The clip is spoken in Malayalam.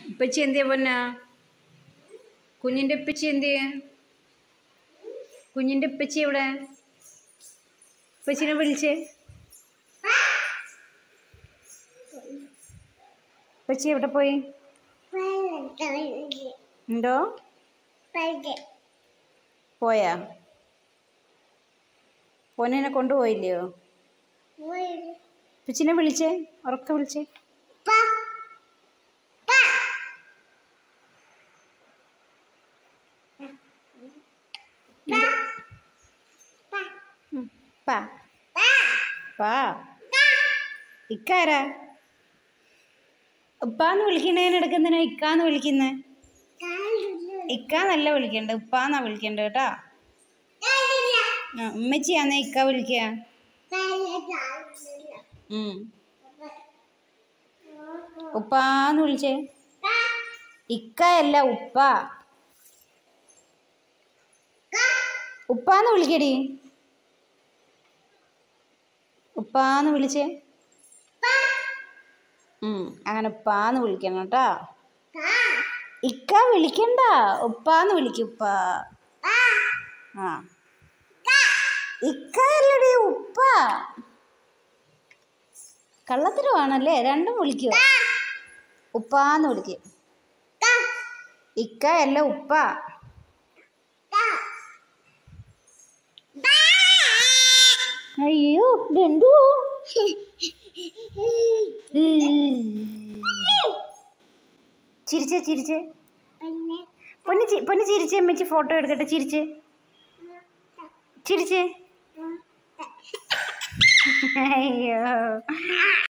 ഉപ്പച്ചി എന്തിയാ പൊന്ന കുഞ്ഞിൻ്റെ ഉപ്പച്ചി എന്തിയ കുഞ്ഞിൻ്റെ ഉപ്പച്ചി എവിടെ ഉപ്പച്ചിനെ വിളിച്ചേ ഉപ്പച്ചി എവിടെ പോയി എന്തോ പോയാ പോനെ കൊണ്ടുപോയില്ലയോ ഉപ്പച്ചിനെ വിളിച്ചേ ഉറക്കെ വിളിച്ചേ ഉം. പാ പാ ഇക്കാരാ ഉപ്പാന്ന് വിളിക്കണേനെടുക്ക് എന്തിനാ ഇക്കാന്ന് വിളിക്കുന്നേ ഇക്കാന്നല്ല വിളിക്കണ്ട ഉപ്പാന്നാ വിളിക്കണ്ട കേട്ടാ ആ, ഉമ്മച്ചിയാന്നേ ഇക്ക വിളിക്കുക ഉം. ഉപ്പാന്ന് വിളിച്ചേ ഇക്ക അല്ല ഉപ്പ ഉപ്പാന്ന് വിളിക്കടി ഉപ്പാന്ന് വിളിച്ചേ ഉം, അങ്ങനെ ഉപ്പാന്ന് വിളിക്കണം കേട്ടാ ഇക്ക വിളിക്കണ്ട ഉപ്പാന്ന് വിളിക്കും ഉപ്പ ആ ഇക്ക അല്ലടി ഉപ്പ കള്ളത്തരമാണല്ലേ രണ്ടും വിളിക്കുക ഉപ്പാന്ന് വിളിക്കും ഇക്ക അല്ല ഉപ്പ അയ്യോ രണ്ടു ചിരിച്ചേ ചിരിച്ചേ പൊന്ന് ചി- പൊന്ന് ചിരിച്ചേ അമ്മച്ചി ഫോട്ടോ എടുക്കട്ടെ ചിരിച്ചേ ചിരിച്ചേ അയ്യോ